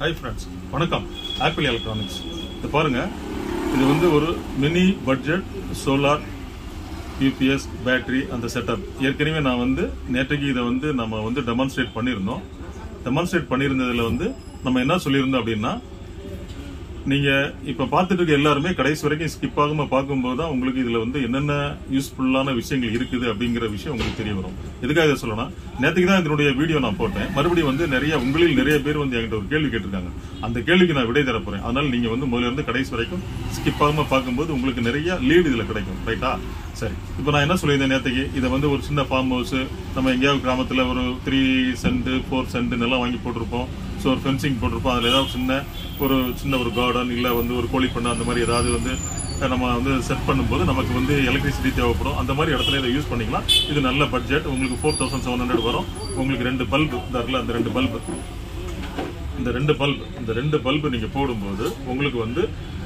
hi friends வணக்கம் Apple electronics இது பாருங்க இது வந்து ஒரு mini budget solar UPS battery அந்த செட்டப் ஏற்கனவே நான் வந்து நேற்றைக்கு இதை வந்து நம்ம வந்து டெமான்ஸ்ட்ரேட் பண்ணியிருந்தோம் டெமான்ஸ்ட்ரேட் பண்ணியிருந்ததுல வந்து நம்ம என்ன சொல்லியிருந்தோம் அப்படின்னா நீங்க இப்ப பார்த்துட்டு இருக்க எல்லாருமே கடைசி வரைக்கும் ஸ்கிப் ஆகாம பார்க்கும்போது தான் உங்களுக்கு இதுல வந்து என்னென்ன யூஸ்ஃபுல்லான விஷயங்கள் இருக்குது அப்படிங்கிற விஷயம் உங்களுக்கு தெரிய வரும் எதுக்காக இதை சொல்லணும் நேற்றுக்கு தான் இதனுடைய வீடியோ நான் போட்டேன் மறுபடியும் வந்து நிறைய உங்களில் நிறைய பேர் வந்து என்கிட்ட ஒரு கேள்வி கேட்டிருக்காங்க அந்த கேள்விக்கு நான் விடை தர போறேன் அதனால நீங்க வந்து முதல்ல இருந்து கடைசி வரைக்கும் ஸ்கிப் ஆகாம பார்க்கும்போது உங்களுக்கு நிறைய லீடு இதுல கிடைக்கும் ரைட்டா சரி இப்போ நான் என்ன சொல்லியிருந்தேன் நேற்றுக்கு இதை வந்து ஒரு சின்ன ஃபார்ம் ஹவுஸ் நம்ம எங்கேயாவது கிராமத்தில் ஒரு த்ரீ சென்ட் ஃபோர் சென்ட் நிலம் வாங்கி போட்டிருப்போம் ஸோ ஒரு ஃபென்சிங் போட்டிருப்போம் அதில் ஏதாவது சின்ன ஒரு சின்ன ஒரு கார்டன் இல்லை வந்து ஒரு கோழி பண்ணை அந்த மாதிரி ஏதாவது வந்து நம்ம வந்து செட் பண்ணும்போது நமக்கு வந்து எலக்ட்ரிசிட்டி தேவைப்படும் அந்த மாதிரி இடத்துல இதை யூஸ் பண்ணிக்கலாம் இது நல்ல பட்ஜெட் உங்களுக்கு ஃபோர் தௌசண்ட் செவன் ஹண்ட்ரட் வரும் உங்களுக்கு ரெண்டு பல்பு இந்த இருக்குல்ல அந்த ரெண்டு பல்பு இந்த ரெண்டு பல்பு இந்த ரெண்டு பல்பு நீங்க போடும்போது உங்களுக்கு வந்து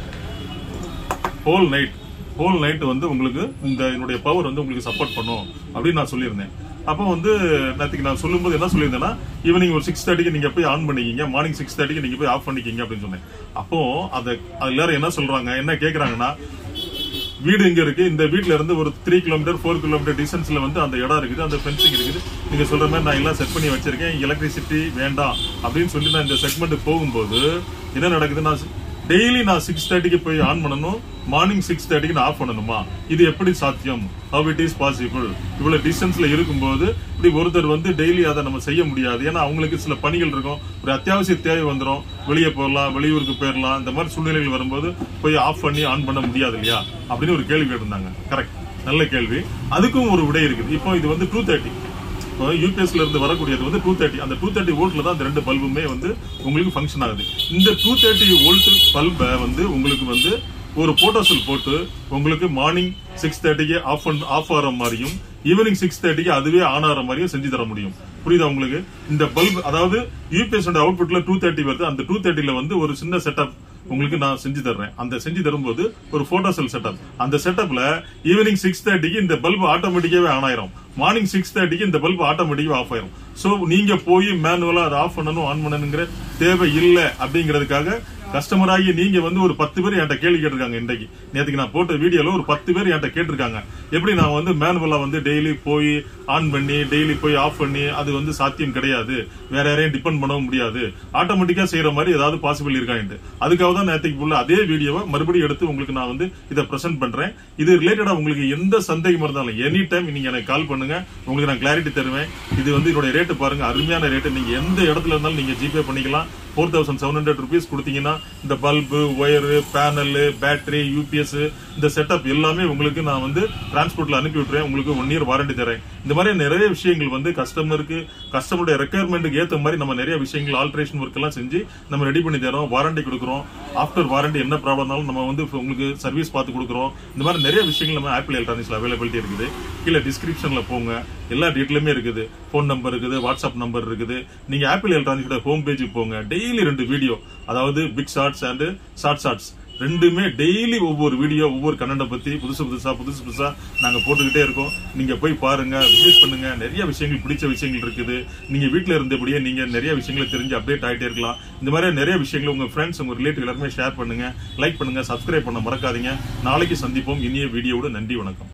ஹோல் நைட் ஹோல் நைட் வந்து உங்களுக்கு இந்த என்னுடைய பவர் வந்து உங்களுக்கு சப்போர்ட் பண்ணும் அப்படின்னு நான் சொல்லியிருந்தேன் அப்போ வந்து நேற்றுக்கு நான் சொல்லும்போது என்ன சொல்லியிருந்தேன்னா ஈவினிங் ஒரு சிக்ஸ் தேர்ட்டிக்கு நீங்க போய் ஆன் பண்ணிக்கிங்க மார்னிங் சிக்ஸ் தேர்ட்டிக்கு நீங்க போய் ஆஃப் பண்ணிக்கிங்க அப்படின்னு சொன்னேன் அப்போ அதை அது எல்லாரும் என்ன சொல்றாங்க என்ன கேக்குறாங்கன்னா வீடு இங்க இருக்கு இந்த வீட்ல இருந்து ஒரு த்ரீ கிலோமீட்டர் ஃபோர் கிலோமீட்டர் டிஸ்டன்ஸ்ல வந்து அந்த இடம் இருக்குது அந்த ஃபென்சிங் இருக்குது நீங்க சொல்ற மாதிரி நான் எல்லாம் செட் பண்ணி வச்சிருக்கேன் எலக்ட்ரிசிட்டி வேண்டாம் அப்படின்னு சொல்லி நான் இந்த செக்மெண்ட் போகும்போது என்ன நடக்குது நான் டெய்லி நான் சிக்ஸ் தேர்ட்டிக்கு போய் ஆன் பண்ணணும் மார்னிங் சிக்ஸ் தேர்ட்டிக்கு நான் ஆஃப் பண்ணணுமா இது எப்படி சாத்தியம் ஹவ் இட் இஸ் பாசிபிள் இவ்வளவு டிஸ்டன்ஸ்ல இருக்கும்போது இப்படி ஒருத்தர் வந்து டெய்லி அதை நம்ம செய்ய முடியாது ஏன்னா அவங்களுக்கு சில பணிகள் இருக்கும் ஒரு அத்தியாவசிய தேவை வந்துடும் வெளியே போகலாம் வெளியூருக்கு போயிடலாம் இந்த மாதிரி சூழ்நிலைகள் வரும்போது போய் ஆஃப் பண்ணி ஆன் பண்ண முடியாது இல்லையா அப்படின்னு ஒரு கேள்வி கேட்டிருந்தாங்க கரெக்ட் நல்ல கேள்வி அதுக்கும் ஒரு விடை இருக்குது இப்போ இது வந்து டூ தேர்ட்டி இப்போ யூபிஎஸ்ல இருந்து வரக்கூடியது வந்து டூ தேர்ட்டி அந்த டூ தேர்ட்டி வோல்ட்ல தான் அந்த ரெண்டு பல்புமே வந்து உங்களுக்கு ஃபங்க்ஷன் ஆகுது இந்த டூ தேர்ட்டி வோல்ட் பல்பை வந்து உங்களுக்கு வந்து ஒரு போட்டோசெல் போட்டு உங்களுக்கு மார்னிங் சிக்ஸ் தேர்ட்டிக்கு ஆஃப் ஆஃப் ஆகிற மாதிரியும் ஈவினிங் சிக்ஸ் தேர்ட்டிக்கு அதுவே ஆன் ஆகிற மாதிரியும் செஞ்சு தர முடியும் புரியுதா உங்களுக்கு இந்த பல்ப் அதாவது யூபிஎஸ் அவுட்புட்ல டூ தேர்ட்டி வருது அந்த டூ தேர்ட்டில வந்து ஒரு சின்ன செட்டப் உங்களுக்கு நான் செஞ்சு தர்றேன் அந்த செஞ்சு தரும்போது ஒரு போட்டோ செல் செட்டப் அந்த செட்டப்ல ஈவினிங் சிக்ஸ் தேர்ட்டிக்கு இந்த பல்ப் ஆட்டோமேட்டிக்காவே ஆன் ஆயிரும் மார்னிங் சிக்ஸ் தேர்ட்டிக்கு இந்த பல்ப் ஆட்டோமேட்டிக்கா ஆஃப் ஆயிரும் சோ நீங்க போய் மேனுவலா அதை ஆஃப் பண்ணணும் ஆன் பண்ணணுங்கிற தேவை இல்லை அப்படிங்கிறதுக்காக கஸ்டமர் ஆகி நீங்க வந்து ஒரு பத்து பேர் என்கிட்ட கேள்வி கேட்டிருக்காங்க இன்றைக்கு நேற்றுக்கு நான் போட்ட வீடியோல ஒரு பத்து பேர் என்கிட்ட கேட்டிருக்காங்க எப்படி நான் வந்து மேனுவலா வந்து டெய்லி போய் ஆன் பண்ணி டெய்லி போய் ஆஃப் பண்ணி அது வந்து சாத்தியம் கிடையாது வேற யாரையும் டிபெண்ட் பண்ணவும் முடியாது ஆட்டோமேட்டிக்கா செய்யற மாதிரி ஏதாவது பாசிபிள் இருக்கான்ட்டு அதுக்காக தான் நேற்றுக்கு உள்ள அதே வீடியோவை மறுபடியும் எடுத்து உங்களுக்கு நான் வந்து இதை பிரசென்ட் பண்றேன் இது ரிலேட்டடா உங்களுக்கு எந்த சந்தேகம் இருந்தாலும் எனி டைம் நீங்க எனக்கு கால் பண்ணுங்க உங்களுக்கு நான் கிளாரிட்டி தருவேன் இது வந்து இதோட ரேட்டு பாருங்க அருமையான ரேட்டு நீங்க எந்த இடத்துல இருந்தாலும் நீங்க ஜிபே பண்ணிக்கலாம் four thousand seven hundred rupees கொடுத்தீங்கன்னா இந்த bulb wire panel battery UPS இந்த செட்டப் எல்லாமே உங்களுக்கு நான் வந்து டிரான்ஸ்போர்ட்ல அனுப்பி விட்டுறேன் உங்களுக்கு ஒன் இயர் வாரண்டி தரேன் இந்த மாதிரி நிறைய விஷயங்கள் வந்து கஸ்டமருக்கு கஸ்டமருடைய ரெக்குயர்மெண்ட்டுக்கு ஏற்ற மாதிரி நம்ம நிறைய விஷயங்கள் ஆல்ட்ரேஷன் ஒர்க் எல்லாம் செஞ்சு நம்ம ரெடி பண்ணி தரோம் வாரண்டி கொடுக்குறோம் ஆஃப்டர் வாரண்டி என்ன ப்ராப்ளம்னாலும் நம்ம வந்து உங்களுக்கு சர்வீஸ் பார்த்து கொடுக்குறோம் இந்த மாதிரி நிறைய விஷயங்கள் நம்ம ஆப்பிள் எலக்ட்ரானிக்ஸ்ல அவைலபிலிட்டி இருக்குது கீழே டிஸ்கிரிப்ஷன்ல போங்க எல்லா டீட்டெயிலுமே இருக்குது ஃபோன் நம்பர் இருக்குது வாட்ஸ்அப் நம்பர் இருக்குது நீங்க ஆப்பிள் எலக்ட்ரானிக்ஸோட ஹோம் பேஜுக்கு போங்க டெய்லி ரெண்டு வீடியோ அதாவது big shorts and short shorts ரெண்டுமே டெய்லி ஒவ்வொரு வீடியோ ஒவ்வொரு கன்னடை பத்தி புதுசு புதுசா புதுசு புதுசா நாங்க போட்டுக்கிட்டே இருக்கோம் நீங்க போய் பாருங்க விசிட் பண்ணுங்க நிறைய விஷயங்கள் பிடிச்ச விஷயங்கள் இருக்குது நீங்க வீட்டுல இருந்தபடியே நீங்க நிறைய விஷயங்களை தெரிஞ்சு அப்டேட் ஆகிட்டே இருக்கலாம் இந்த மாதிரி நிறைய விஷயங்களை உங்க ஃப்ரெண்ட்ஸ் உங்க ரிலேட்டிவ் எல்லாருமே ஷேர் பண்ணுங்க லைக் பண்ணுங்க சப்ஸ்கிரைப் பண்ண மறக்காதீங்க நாளைக்கு சந்திப்போம் இனிய வீடியோவோட நன்றி வணக்கம்